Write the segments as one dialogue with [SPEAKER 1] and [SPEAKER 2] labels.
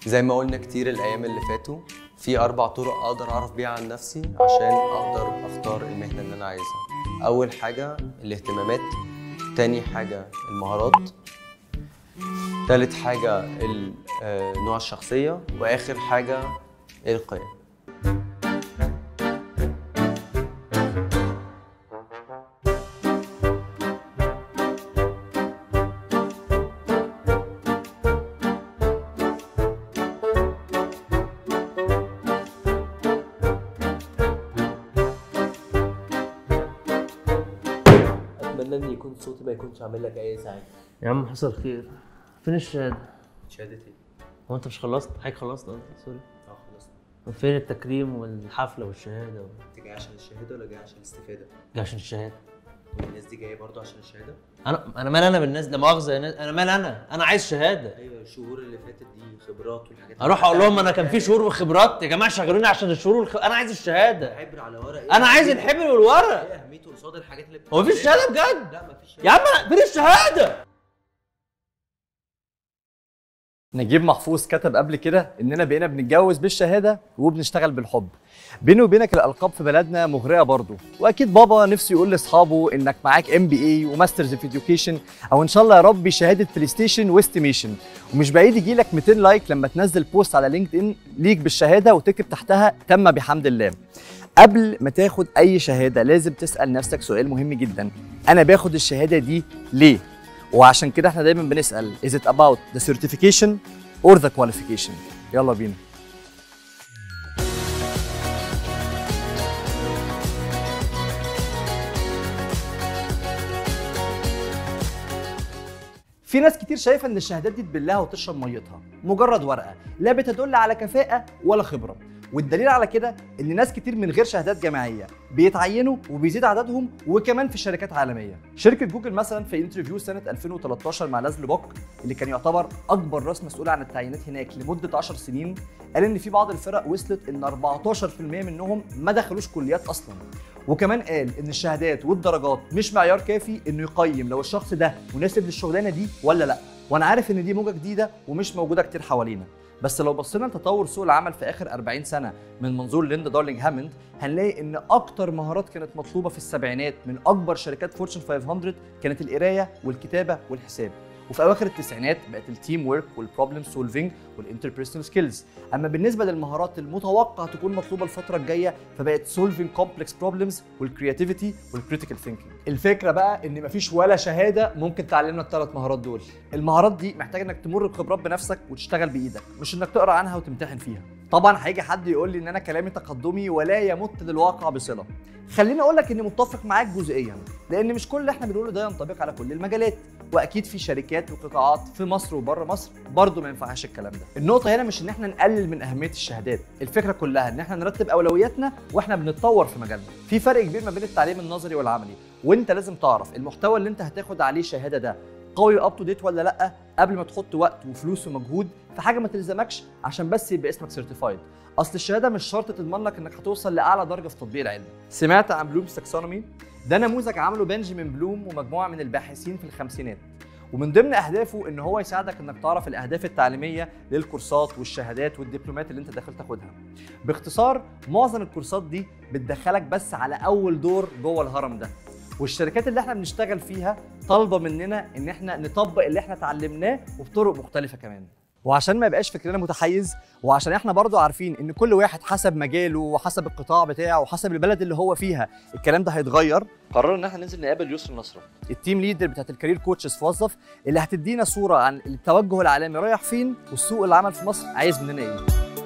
[SPEAKER 1] زي ما قلنا كتير الايام اللي فاتوا في اربع طرق اقدر اعرف بيها عن نفسي عشان اقدر اختار المهنه اللي انا عايزها اول حاجه الاهتمامات تاني حاجه المهارات تالت حاجه ال- آه، نوع الشخصيه واخر حاجه القيم
[SPEAKER 2] اتمنى ان يكون صوتي ما يكونش عامل لك اي ازعاج
[SPEAKER 3] يا عم حصل خير فين الشهادة؟
[SPEAKER 1] شهاده ايه؟
[SPEAKER 3] هو انت مش خلصت؟ حضرتك خلصت قصدي سوري
[SPEAKER 1] اه خلاص
[SPEAKER 3] فين التكريم والحفلة والشهادة و...
[SPEAKER 1] انت جاي عشان الشهاده ولا جاي عشان الاستفاده؟
[SPEAKER 3] جه عشان الشهادة
[SPEAKER 1] والناس دي جايه برضو عشان الشهاده؟
[SPEAKER 3] انا انا مال انا بالناس لا مؤاخذة يا ناس انا مال انا انا عايز شهادة
[SPEAKER 1] ايوه الشهور اللي فاتت دي خبرات والحاجات
[SPEAKER 3] اروح اقول لهم انا كان في شهور وخبرات يا جماعة شغلوني عشان الشهور والخ... انا عايز الشهادة
[SPEAKER 1] عبر على ورق
[SPEAKER 3] انا عايز الحبر والورق
[SPEAKER 1] ايه اهميته قصاد الحاجات اللي
[SPEAKER 3] هو مفيش شهادة بجد
[SPEAKER 1] لا مفيش
[SPEAKER 3] يا عم أنا- فين الشهادة
[SPEAKER 4] نجيب محفوظ كتب قبل كده اننا بقينا بنتجوز بالشهاده وبنشتغل بالحب بيني وبينك الالقاب في بلدنا مغريه برضه واكيد بابا نفسه يقول لاصحابه انك معاك ام بي اي وماسترز في اديوكيشن او ان شاء الله يا ربي شهاده بلاي ستيشن واستيميشن ومش بعيد يجي لك 200 لايك لما تنزل بوست على لينكد ان ليك بالشهاده وتكتب تحتها تم بحمد الله قبل ما تاخد اي شهاده لازم تسال نفسك سؤال مهم جدا انا باخد الشهاده دي ليه وعشان كده احنا دايما بنسال is it about the certification or the qualification يلا بينا في ناس كتير شايفه ان الشهادات دي تبلها وتشرب ميتها مجرد ورقه لا بتدل على كفاءه ولا خبره والدليل على كده ان ناس كتير من غير شهادات جامعيه بيتعينوا وبيزيد عددهم وكمان في شركات عالميه شركه جوجل مثلا في انترفيو سنه 2013 مع لازلو بوك اللي كان يعتبر اكبر راس مسؤول عن التعيينات هناك لمده 10 سنين قال ان في بعض الفرق وصلت ان 14% منهم ما دخلوش كليات اصلا وكمان قال ان الشهادات والدرجات مش معيار كافي انه يقيم لو الشخص ده مناسب للشغلانه دي ولا لا وانا عارف ان دي موجه جديده ومش موجوده كتير حوالينا بس لو بصينا لتطور سوق العمل في اخر 40 سنه من منظور ليندا دارلينج هاموند هنلاقي ان اكتر مهارات كانت مطلوبه في السبعينات من اكبر شركات فورتشن 500 كانت القرايه والكتابه والحساب وفي اواخر التسعينات بقت التيم ورك والبروبلم سولفنج والانتربيرسونال سكيلز اما بالنسبه للمهارات المتوقع تكون مطلوبه الفتره الجايه فبقت سولفنج كومبلكس بروبلمز والكرياتيفيتي والكريتيكال ثينكينج الفكره بقى ان مفيش ولا شهاده ممكن تعلمنا الثلاث مهارات دول المهارات دي محتاجه انك تمر بخبرات بنفسك وتشتغل بايدك مش انك تقرا عنها وتمتحن فيها طبعا هيجي حد يقول لي ان انا كلامي تقدمي ولا يمت للواقع بصله خليني اقول لك اني متفق معاك جزئيا لان مش كل اللي احنا بنقوله ده ينطبق على كل المجالات واكيد في شركات وقطاعات في مصر وبره مصر برضه ما ينفعش الكلام ده النقطه هنا مش ان احنا نقلل من اهميه الشهادات الفكره كلها ان احنا نرتب اولوياتنا واحنا بنتطور في مجالنا في فرق كبير ما بين التعليم النظري والعملي وانت لازم تعرف المحتوى اللي انت هتاخد عليه شهاده ده قوي اب تو ديت ولا لا قبل ما تحط وقت وفلوس ومجهود في حاجه ما تلزمكش عشان بس يبقى اسمك سيرتيفايد اصل الشهاده مش شرط تضمن لك انك هتوصل لاعلى درجه في تطبيق العلم سمعت عن بلوم تاكسونومي ده نموذج عمله بنجامين بلوم ومجموعه من الباحثين في الخمسينات ومن ضمن اهدافه ان هو يساعدك انك تعرف الاهداف التعليميه للكورسات والشهادات والدبلومات اللي انت داخل تاخدها باختصار معظم الكورسات دي بتدخلك بس على اول دور جوه الهرم ده والشركات اللي احنا بنشتغل فيها طالبه مننا ان احنا نطبق اللي احنا اتعلمناه وبطرق مختلفه كمان وعشان ما يبقاش فكرنا متحيز وعشان احنا برضو عارفين ان كل واحد حسب مجاله وحسب القطاع بتاعه وحسب البلد اللي هو فيها الكلام ده هيتغير قررنا ان احنا ننزل نقابل يسر نصره التيم ليدر بتاعت الكارير كوتشز في وظف اللي هتدينا صوره عن التوجه العالمي رايح فين والسوق العمل في مصر عايز مننا ايه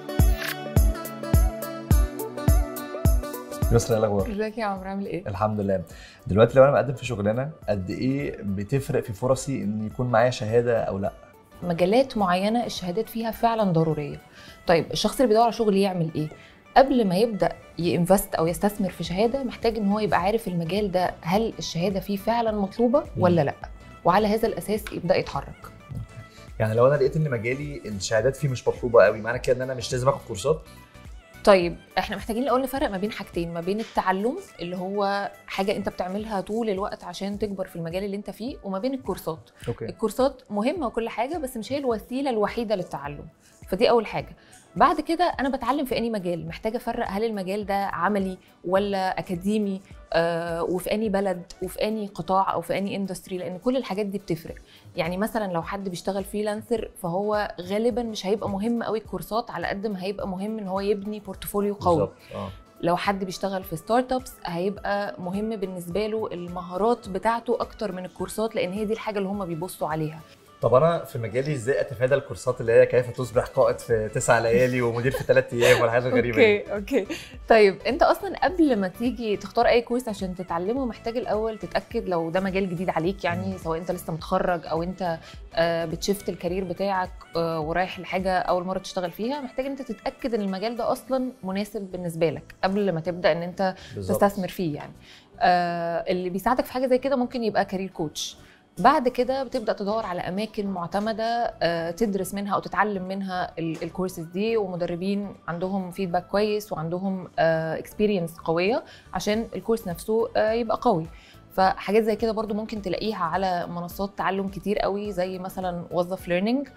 [SPEAKER 5] يسرا ايه الاخبار؟
[SPEAKER 6] ازيك يا عمرو عامل ايه؟
[SPEAKER 5] الحمد لله دلوقتي لو انا مقدم في شغلانه قد ايه بتفرق في فرصي ان يكون معايا شهاده او لا
[SPEAKER 6] مجالات معينه الشهادات فيها فعلا ضروريه. طيب الشخص اللي بيدور على شغل يعمل ايه؟ قبل ما يبدا ينفست او يستثمر في شهاده محتاج ان هو يبقى عارف المجال ده هل الشهاده فيه فعلا مطلوبه ولا لا؟ وعلى هذا الاساس يبدا يتحرك.
[SPEAKER 5] يعني لو انا لقيت ان مجالي الشهادات فيه مش مطلوبه قوي معنى كده ان انا مش لازم اخد كورسات
[SPEAKER 6] طيب احنا محتاجين الاول نفرق ما بين حاجتين ما بين التعلم اللي هو حاجه انت بتعملها طول الوقت عشان تكبر في المجال اللي انت فيه وما بين الكورسات
[SPEAKER 5] اوكي
[SPEAKER 6] الكورسات مهمه وكل حاجه بس مش هي الوسيله الوحيده للتعلم فدي اول حاجه بعد كده انا بتعلم في اني مجال محتاجه افرق هل المجال ده عملي ولا اكاديمي آه وفي اني بلد وفي اني قطاع او في اني اندستري لان كل الحاجات دي بتفرق يعني مثلا لو حد بيشتغل فريلانسر فهو غالبا مش هيبقى مهم قوي الكورسات على قد ما هيبقى مهم ان هو يبني بورتفوليو قوي
[SPEAKER 5] بالظبط اه
[SPEAKER 6] لو حد بيشتغل في ستارت ابس هيبقى مهم بالنسبه له المهارات بتاعته اكتر من الكورسات لان هي دي الحاجه اللي هم بيبصوا عليها
[SPEAKER 5] طب انا في مجالي ازاي اتفادى الكورسات اللي هي كيف تصبح قائد في تسع ليالي ومدير في ثلاث ايام والحاجات الغريبه دي
[SPEAKER 6] اوكي اوكي طيب انت اصلا قبل ما تيجي تختار اي كورس عشان تتعلمه محتاج الاول تتاكد لو ده مجال جديد عليك يعني سواء انت لسه متخرج او انت آه، بتشفت الكارير بتاعك آه، ورايح لحاجه اول مره تشتغل فيها محتاج انت تتاكد ان المجال ده اصلا مناسب بالنسبه لك قبل ما تبدا ان انت
[SPEAKER 5] بالظبط.
[SPEAKER 6] تستثمر فيه يعني آه اللي بيساعدك في حاجه زي كده ممكن يبقى كارير كوتش بعد كده بتبدا تدور على اماكن معتمده آه تدرس منها او تتعلم منها ال- الكورسز دي ومدربين عندهم فيدباك كويس وعندهم اكسبيرينس قويه عشان الكورس نفسه آه يبقى قوي فحاجات زي كده برضو ممكن تلاقيها على منصات تعلم كتير قوي زي مثلا وظف ليرنينج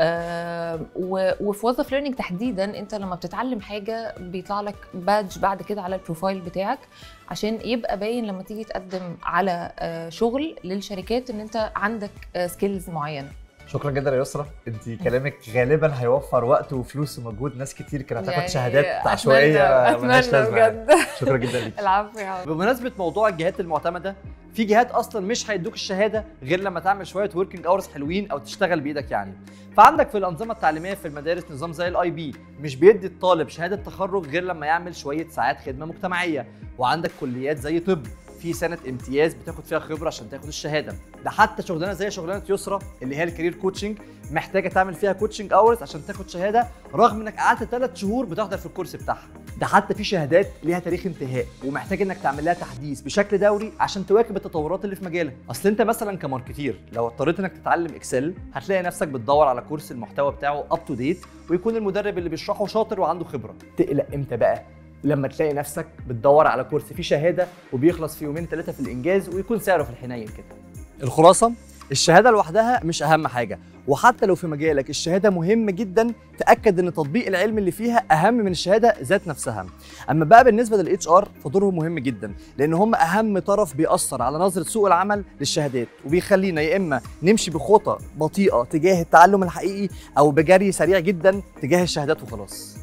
[SPEAKER 6] وفي وظف ليرنينج تحديدا انت لما بتتعلم حاجه بيطلع لك بادج بعد كده على البروفايل بتاعك عشان يبقى باين لما تيجي تقدم على آه، شغل للشركات ان انت عندك سكيلز معينه
[SPEAKER 5] شكرا جدا يا يسرا انت كلامك غالبا هيوفر وقت وفلوس ومجهود ناس كتير كانت هتاخد
[SPEAKER 6] يعني
[SPEAKER 5] شهادات عشوائيه ملهاش
[SPEAKER 6] اتمنى
[SPEAKER 5] لازمه يعني.
[SPEAKER 6] بجد
[SPEAKER 5] شكرا جدا ليك
[SPEAKER 6] العفو يا عم.
[SPEAKER 4] بمناسبه موضوع الجهات المعتمده في جهات اصلا مش هيدوك الشهاده غير لما تعمل شويه وركينج اورز حلوين او تشتغل بايدك يعني فعندك في الانظمه التعليميه في المدارس نظام زي الاي بي مش بيدي الطالب شهاده تخرج غير لما يعمل شويه ساعات خدمه مجتمعيه وعندك كليات زي طب في سنه امتياز بتاخد فيها خبره عشان تاخد الشهاده ده حتى شغلانه زي شغلانه يسرا اللي هي الكارير كوتشنج محتاجه تعمل فيها كوتشنج اورز عشان تاخد شهاده رغم انك قعدت ثلاث شهور بتحضر في الكورس بتاعها ده حتى في شهادات ليها تاريخ انتهاء ومحتاج انك تعمل لها تحديث بشكل دوري عشان تواكب التطورات اللي في مجالك اصل انت مثلا كماركتير لو اضطريت انك تتعلم اكسل هتلاقي نفسك بتدور على كورس المحتوى بتاعه اب تو ديت ويكون المدرب اللي بيشرحه شاطر وعنده خبره تقلق امتى بقى لما تلاقي نفسك بتدور على كورس فيه شهاده وبيخلص في يومين ثلاثه في الانجاز ويكون سعره في الحنين كده الخلاصه الشهاده لوحدها مش اهم حاجه وحتى لو في مجالك الشهاده مهم جدا تاكد ان تطبيق العلم اللي فيها اهم من الشهاده ذات نفسها اما بقى بالنسبه للاتش ار فدورهم مهم جدا لان هم اهم طرف بيأثر على نظره سوق العمل للشهادات وبيخلينا يا اما نمشي بخطى بطيئه تجاه التعلم الحقيقي او بجري سريع جدا تجاه الشهادات وخلاص